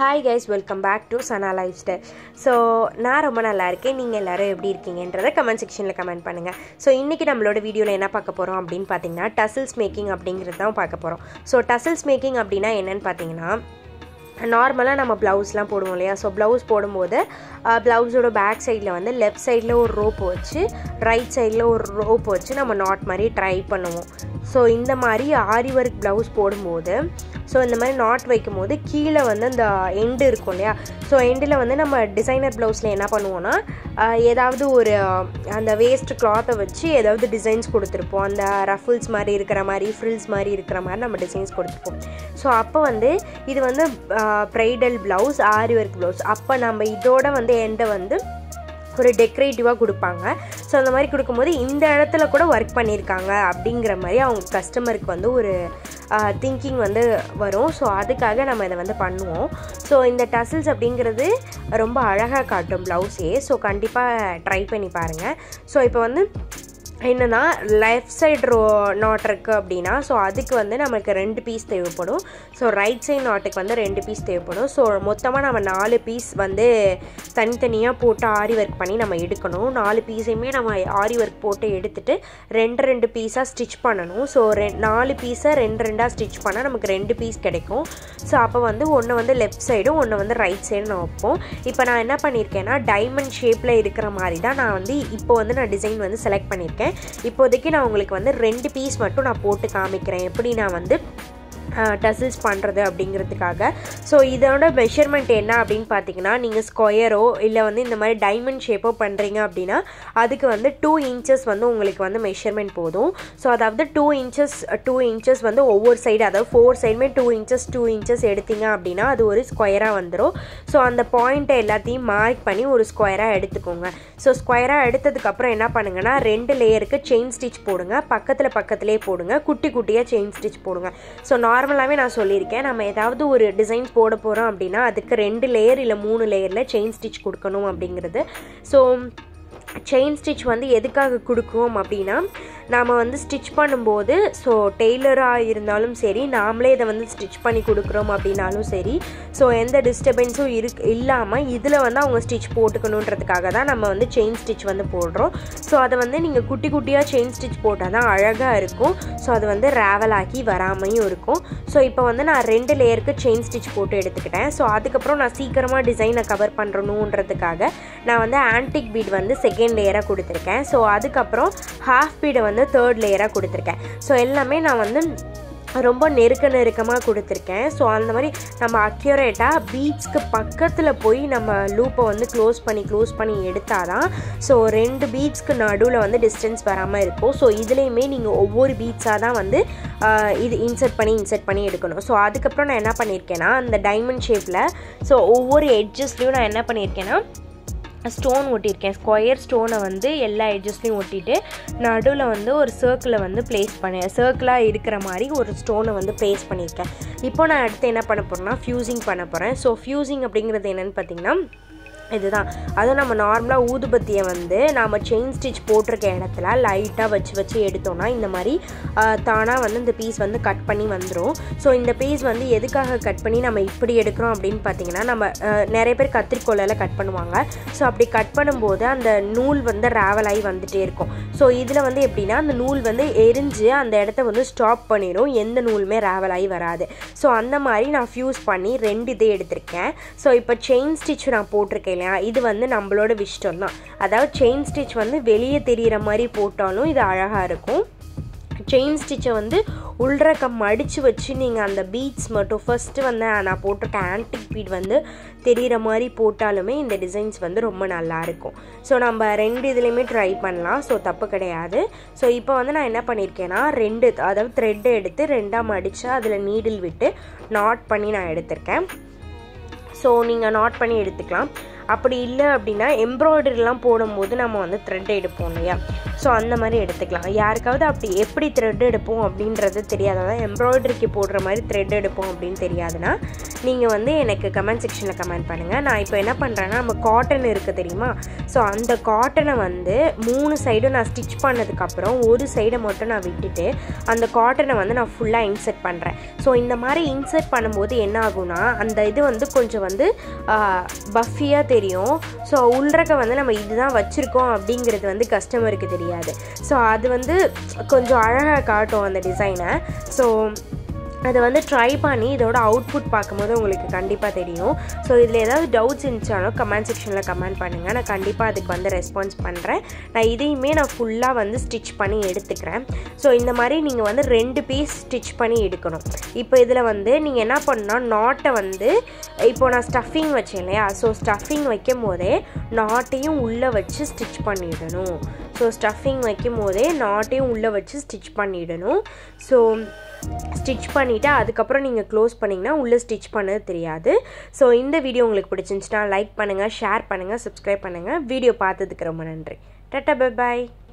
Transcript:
hi guys welcome back to Sana lifestyle so நான் ரொம்ப நல்லா இருக்கேன் நீங்கள் எல்லோரும் எப்படி இருக்கீங்கன்றதை கமெண்ட் செக்ஷனில் கமெண்ட் பண்ணுங்கள் ஸோ இன்றைக்கி நம்மளோட வீடியோவில் என்ன பார்க்க போகிறோம் அப்படின்னு பார்த்தீங்கன்னா டசில்ஸ் மேக்கிங் அப்படிங்கிறது தான் பார்க்க போகிறோம் ஸோ டசில்ஸ் மேக்கிங் அப்படின்னா என்னன்னு பார்த்தீங்கன்னா நார்மலாக நம்ம ப்ளவுஸ்லாம் போடுவோம் இல்லையா ஸோ ப்ளவுஸ் போடும்போது ப்ளவுஸோட பேக் சைடில் வந்து லெஃப்ட் சைடில் ஒரு ரோப் வச்சு ரைட் சைடில் ஒரு ரோப் வச்சு நம்ம நாட் மாதிரி ட்ரை பண்ணுவோம் ஸோ இந்த மாதிரி ஆரி ஒர்க் ப்ளவுஸ் போடும்போது ஸோ இந்த மாதிரி நாட் வைக்கும் போது கீழே வந்து அந்த எண்டு இருக்கும் இல்லையா ஸோ எண்டில் வந்து நம்ம டிசைனர் ப்ளவுஸில் என்ன பண்ணுவோன்னா ஏதாவது ஒரு அந்த வேஸ்ட் கிளாத்தை வச்சு ஏதாவது டிசைன்ஸ் கொடுத்துருப்போம் அந்த ரஃபுல்ஸ் மாதிரி இருக்கிற மாதிரி ஃப்ரில்ஸ் மாதிரி இருக்கிற மாதிரி நம்ம டிசைன்ஸ் கொடுத்துருப்போம் ஸோ அப்போ வந்து இது வந்து bridal blouse aari work blouse அப்போ நம்ம இதோட வந்து எண்டை வந்து ஒரு டெக்கரேட்டிவாக கொடுப்பாங்க ஸோ அந்த மாதிரி கொடுக்கும்போது இந்த இடத்துல கூட ஒர்க் பண்ணியிருக்காங்க அப்படிங்கிற மாதிரி அவங்க கஸ்டமருக்கு வந்து ஒரு திங்கிங் வந்து வரும் ஸோ அதுக்காக நம்ம இதை வந்து பண்ணுவோம் ஸோ இந்த டசில்ஸ் அப்படிங்கிறது ரொம்ப அழகாக காட்டும் ப்ளவுஸே ஸோ கண்டிப்பாக ட்ரை பண்ணி பாருங்கள் ஸோ இப்போ வந்து என்னென்னா லெஃப்ட் சைடு ரோ நாட் இருக்குது அப்படின்னா ஸோ அதுக்கு வந்து நமக்கு ரெண்டு பீஸ் தேவைப்படும் ஸோ ரைட் சைடு நாட்டுக்கு வந்து ரெண்டு பீஸ் தேவைப்படும் ஸோ மொத்தமாக நம்ம நாலு பீஸ் வந்து தனித்தனியாக போட்டு ஆரி ஒர்க் பண்ணி நம்ம எடுக்கணும் நாலு பீஸையுமே நம்ம ஆரி ஒர்க் போட்டு எடுத்துகிட்டு ரெண்டு ரெண்டு பீஸாக ஸ்டிச் பண்ணணும் ஸோ ரெ நாலு பீஸை ரெண்டு ரெண்டாக ஸ்டிச் பண்ணால் நமக்கு ரெண்டு பீஸ் கிடைக்கும் ஸோ அப்போ வந்து ஒன்று வந்து லெஃப்ட் சைடும் ஒன்று வந்து ரைட் சைடும் நான் வைப்போம் இப்போ நான் என்ன பண்ணியிருக்கேன்னா டைமண்ட் ஷேப்பில் இருக்கிற மாதிரி தான் நான் வந்து இப்போ வந்து நான் டிசைன் வந்து செலக்ட் பண்ணியிருக்கேன் இப்போதைக்கு நான் உங்களுக்கு வந்து ரெண்டு பீஸ் மட்டும் நான் போட்டு காமிக்கிறேன் எப்படி நான் வந்து டசில்ஸ் பண்ணுறது அப்படிங்கிறதுக்காக ஸோ இதோட மெஷர்மெண்ட் என்ன அப்படின்னு பார்த்தீங்கன்னா நீங்கள் ஸ்கொயரோ இல்லை வந்து இந்த மாதிரி டைமண்ட் ஷேப்போ பண்ணுறீங்க அப்படின்னா அதுக்கு வந்து டூ இன்ச்சஸ் வந்து உங்களுக்கு வந்து மெஷர்மெண்ட் போதும் ஸோ அதாவது டூ இன்ச்சஸ் டூ இன்ச்சஸ் வந்து ஒவ்வொரு சைடு அதாவது ஃபோர் சைடுமே டூ இன்ச்சஸ் டூ இன்ச்சஸ் எடுத்தீங்க அப்படின்னா அது ஒரு ஸ்கொயராக வந்துடும் ஸோ அந்த பாயிண்ட்டை எல்லாத்தையும் மார்க் பண்ணி ஒரு ஸ்கொயராக எடுத்துக்கோங்க ஸோ ஸ்கொயராக எடுத்ததுக்கப்புறம் என்ன பண்ணுங்கன்னா ரெண்டு லேயருக்கு செயின் ஸ்டிச் போடுங்க பக்கத்தில் பக்கத்துலேயே போடுங்க குட்டி குட்டியாக செயின் ஸ்டிச் போடுங்க ஸோ நார்மலாகவே நான் சொல்லியிருக்கேன் நம்ம ஏதாவது ஒரு டிசைன்ஸ் போட போகிறோம் அப்படின்னா அதுக்கு ரெண்டு லேயர் இல்லை மூணு லேயரில் செயின் ஸ்டிச் கொடுக்கணும் அப்படிங்கிறது ஸோ செயின் ஸ்டிச் வந்து எதுக்காக கொடுக்குவோம் அப்படின்னா நாம் வந்து ஸ்டிச் பண்ணும்போது ஸோ டெய்லராக இருந்தாலும் சரி நாமளே இதை வந்து ஸ்டிச் பண்ணி கொடுக்குறோம் அப்படின்னாலும் சரி ஸோ எந்த டிஸ்டர்பன்ஸும் இருக் இல்லாமல் இதில் வந்து அவங்க ஸ்டிச் போட்டுக்கணுன்றதுக்காக தான் நம்ம வந்து செயின் ஸ்டிச் வந்து போடுறோம் ஸோ அதை வந்து நீங்கள் குட்டி குட்டியாக செயின் ஸ்டிச் போட்டால் தான் அழகாக இருக்கும் ஸோ அது வந்து ரேவல் ஆகி வராமையும் இருக்கும் ஸோ இப்போ வந்து நான் ரெண்டு லேயருக்கு செயின் ஸ்டிச் போட்டு எடுத்துக்கிட்டேன் ஸோ அதுக்கப்புறம் நான் சீக்கிரமாக டிசைனை கவர் பண்ணுறணுன்றதுக்காக நான் வந்து ஆன்டிக் பீட் வந்து செகண்ட் லேயராக கொடுத்துருக்கேன் ஸோ அதுக்கப்புறம் ஹாஃப் பீடை வந்து தேர்ட் லேயராக கொடுத்துருக்கேன் ஸோ எல்லாமே நான் வந்து ரொம்ப நெருக்க நெருக்கமாக கொடுத்துருக்கேன் ஸோ அந்த மாதிரி நம்ம அக்யூரேட்டாக பீட்ஸ்க்கு பக்கத்தில் போய் நம்ம லூப்பை வந்து க்ளோஸ் பண்ணி க்ளோஸ் பண்ணி எடுத்தால் தான் ஸோ ரெண்டு பீட்ஸ்க்கு நடுவில் வந்து டிஸ்டன்ஸ் வராமல் இருக்கும் ஸோ இதுலேயுமே நீங்கள் ஒவ்வொரு பீட்ஸாக தான் வந்து இது இன்சர்ட் பண்ணி இன்சர்ட் பண்ணி எடுக்கணும் ஸோ அதுக்கப்புறம் நான் என்ன பண்ணியிருக்கேன்னா அந்த டைமண்ட் ஷேப்பில் ஸோ ஒவ்வொரு எட்ஜஸ்லேயும் நான் என்ன பண்ணியிருக்கேன்னா ஸ்டோன் ஒட்டியிருக்கேன் ஸ்கொயர் ஸ்டோனை வந்து எல்லா எட்ஜஸ்லையும் ஒட்டிட்டு நடுவில் வந்து ஒரு சர்க்கிளை வந்து ப்ளேஸ் பண்ணி சர்க்கிளாக இருக்கிற மாதிரி ஒரு ஸ்டோனை வந்து ப்ளேஸ் பண்ணியிருக்கேன் இப்போ நான் அடுத்து என்ன பண்ண போகிறேன்னா ஃப்யூசிங் பண்ண போகிறேன் ஸோ ஃப்யூசிங் அப்படிங்கிறது என்னென்னு பார்த்தீங்கன்னா இதுதான் அதுவும் நம்ம நார்மலாக ஊதுபத்தியை வந்து நாம் செயின் ஸ்டிச் போட்டிருக்க இடத்துல லைட்டாக வச்சு வச்சு எடுத்தோன்னா இந்த மாதிரி தானாக வந்து இந்த பீஸ் வந்து கட் பண்ணி வந்துடும் ஸோ இந்த பீஸ் வந்து எதுக்காக கட் பண்ணி நம்ம இப்படி எடுக்கிறோம் அப்படின்னு பார்த்தீங்கன்னா நம்ம நிறைய பேர் கத்திரிக்கோலையில் கட் பண்ணுவாங்க ஸோ அப்படி கட் பண்ணும்போது அந்த நூல் வந்து ராவல் ஆகி வந்துகிட்டே இருக்கும் ஸோ இதில் வந்து எப்படின்னா அந்த நூல் வந்து எரிஞ்சு அந்த இடத்த வந்து ஸ்டாப் பண்ணிடும் எந்த நூலுமே ராவல் ஆகி வராது ஸோ அந்த மாதிரி நான் ஃப்யூஸ் பண்ணி ரெண்டு இதே எடுத்திருக்கேன் ஸோ இப்போ செயின் ஸ்டிச் நான் போட்டிருக்கேன் இல்லையா இது வந்து நம்மளோட இஷ்டம் தான் அதாவது செயின் ஸ்டிச் வந்து வெளியே தெரிகிற மாதிரி போட்டாலும் இது அழகாக இருக்கும் செயின் ஸ்டிச்சை வந்து உள்ரக்கம் மடித்து வச்சு நீங்கள் அந்த பீட்ஸ் மட்டும் ஃபஸ்ட்டு வந்து நான் போட்டிருக்க ஆன்டிக் பீட் வந்து தெரிகிற மாதிரி போட்டாலுமே இந்த டிசைன்ஸ் வந்து ரொம்ப நல்லாயிருக்கும் ஸோ நம்ம ரெண்டு இதுலேயுமே ட்ரை பண்ணலாம் ஸோ தப்பு கிடையாது ஸோ இப்போ வந்து நான் என்ன பண்ணியிருக்கேன்னா ரெண்டு அதாவது த்ரெட்டு எடுத்து ரெண்டாக மடித்து அதில் நீடில் விட்டு நாட் பண்ணி நான் எடுத்திருக்கேன் ஸோ நீங்கள் நாட் பண்ணி எடுத்துக்கலாம் அப்படி இல்லை அப்படின்னா எம்ப்ராய்டரிலாம் போடும்போது நம்ம வந்து த்ரெட் எடுப்போம் இல்லையா ஸோ அந்த மாதிரி எடுத்துக்கலாம் யாருக்காவது அப்படி எப்படி த்ரெட் எடுப்போம் அப்படின்றது தெரியாதான் எம்ப்ராய்டரிக்கு போடுற மாதிரி த்ரெட் எடுப்போம் அப்படின்னு தெரியாதுன்னா நீங்கள் வந்து எனக்கு கமெண்ட் செக்ஷனில் கமெண்ட் பண்ணுங்கள் நான் இப்போ என்ன பண்ணுறேன்னா நம்ம காட்டன் இருக்குது தெரியுமா ஸோ அந்த காட்டனை வந்து மூணு சைடும் நான் ஸ்டிச் பண்ணதுக்கப்புறம் ஒரு சைடை மட்டும் நான் விட்டுட்டு அந்த காட்டனை வந்து நான் ஃபுல்லாக இன்சர்ட் பண்ணுறேன் ஸோ இந்த மாதிரி இன்சர்ட் பண்ணும்போது என்ன ஆகும்னா அந்த இது வந்து கொஞ்சம் வந்து பஃபியாக தெரியும் ஸோ உள்றக்க வந்து நம்ம இதுதான் வச்சுருக்கோம் அப்படிங்கிறது வந்து கஸ்டமருக்கு தெரியாது ஸோ அது வந்து கொஞ்சம் அழகாக காட்டும் அந்த டிசைனை ஸோ அதை வந்து ட்ரை பண்ணி இதோட அவுட்புட் பார்க்கும்போது உங்களுக்கு கண்டிப்பாக தெரியும் ஸோ இதில் ஏதாவது டவுட்ஸ் இருந்துச்சாலும் கமெண்ட் செக்ஷனில் கமெண்ட் பண்ணுங்கள் நான் கண்டிப்பாக அதுக்கு வந்து ரெஸ்பான்ஸ் பண்ணுறேன் நான் இதையுமே நான் ஃபுல்லாக வந்து ஸ்டிச் பண்ணி எடுத்துக்கிறேன் ஸோ இந்த மாதிரி நீங்கள் வந்து ரெண்டு பீஸ் ஸ்டிச் பண்ணி எடுக்கணும் இப்போ இதில் வந்து நீங்கள் என்ன பண்ணால் நாட்டை வந்து இப்போ நான் ஸ்டஃபிங் வச்சேன் இல்லையா ஸோ ஸ்டஃபிங் வைக்கும் போதே நாட்டையும் உள்ளே வச்சு ஸ்டிச் பண்ணிடணும் ஸோ ஸ்டஃபிங் வைக்கும் போதே நாட்டையும் உள்ளே வச்சு ஸ்டிச் பண்ணிடணும் ஸோ ஸ்டிச் பண்ணிவிட்டு அதுக்கப்புறம் நீங்கள் க்ளோஸ் பண்ணிங்கன்னா உள்ளே ஸ்டிச் பண்ணது தெரியாது ஸோ இந்த வீடியோ உங்களுக்கு பிடிச்சிருந்துச்சுன்னா லைக் பண்ணுங்கள் ஷேர் பண்ணுங்கள் சப்ஸ்கிரைப் பண்ணுங்கள் வீடியோ பார்த்ததுக்கு ரொம்ப நன்றி டட்டா பை பாய்